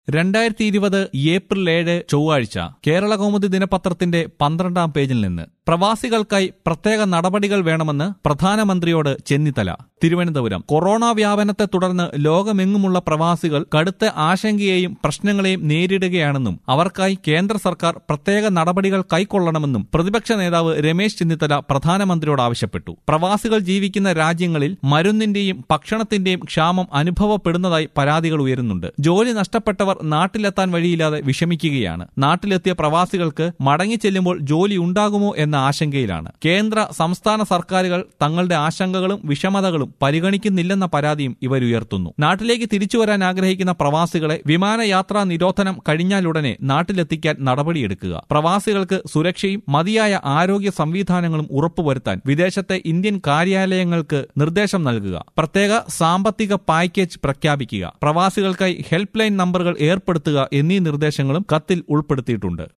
രണ്ടായിരത്തി ഇരുപത് ഏപ്രിൽ ഏഴ് ചൊവ്വാഴ്ച കേരള കൗമുദി ദിനപത്രത്തിന്റെ പന്ത്രണ്ടാം പേജിൽ നിന്ന് പ്രവാസികൾക്കായി പ്രത്യേക നടപടികൾ വേണമെന്ന് പ്രധാനമന്ത്രിയോട് ചെന്നിത്തല തിരുവനന്തപുരം കൊറോണ വ്യാപനത്തെ തുടർന്ന് ലോകമെങ്ങുമുള്ള പ്രവാസികൾ കടുത്ത ആശങ്കയെയും പ്രശ്നങ്ങളെയും നേരിടുകയാണെന്നും അവർക്കായി കേന്ദ്ര സർക്കാർ പ്രത്യേക നടപടികൾ കൈക്കൊള്ളണമെന്നും പ്രതിപക്ഷ നേതാവ് രമേശ് ചെന്നിത്തല പ്രധാനമന്ത്രിയോട് ആവശ്യപ്പെട്ടു പ്രവാസികൾ ജീവിക്കുന്ന രാജ്യങ്ങളിൽ മരുന്നിന്റെയും ഭക്ഷണത്തിന്റെയും ക്ഷാമം അനുഭവപ്പെടുന്നതായി പരാതികൾ ഉയരുന്നുണ്ട് ജോലി നഷ്ടപ്പെട്ടവർ നാട്ടിലെത്താൻ വഴിയില്ലാതെ വിഷമിക്കുകയാണ് നാട്ടിലെത്തിയ പ്രവാസികൾക്ക് മടങ്ങിച്ചെല്ലുമ്പോൾ ജോലി ഉണ്ടാകുമോ എന്ന ആശങ്കയിലാണ് കേന്ദ്ര സംസ്ഥാന സർക്കാരുകൾ തങ്ങളുടെ ആശങ്കകളും വിഷമതകളും പരിഗണിക്കുന്നില്ലെന്ന പരാതിയും ഇവരുയർത്തുന്നു നാട്ടിലേക്ക് തിരിച്ചു വരാൻ ആഗ്രഹിക്കുന്ന പ്രവാസികളെ വിമാനയാത്രാ നിരോധനം കഴിഞ്ഞാലുടനെ നാട്ടിലെത്തിക്കാൻ നടപടിയെടുക്കുക പ്രവാസികൾക്ക് സുരക്ഷയും മതിയായ ആരോഗ്യ സംവിധാനങ്ങളും ഉറപ്പുവരുത്താൻ വിദേശത്തെ ഇന്ത്യൻ കാര്യാലയങ്ങൾക്ക് നിർദ്ദേശം നൽകുക പ്രത്യേക സാമ്പത്തിക പാക്കേജ് പ്രഖ്യാപിക്കുക പ്രവാസികൾക്കായി ഹെൽപ്പ് ലൈൻ നമ്പറുകൾ ഏർപ്പെടുത്തുക എന്നീ നിർദ്ദേശങ്ങളും കത്തിൽ ഉൾപ്പെടുത്തിയിട്ടുണ്ട്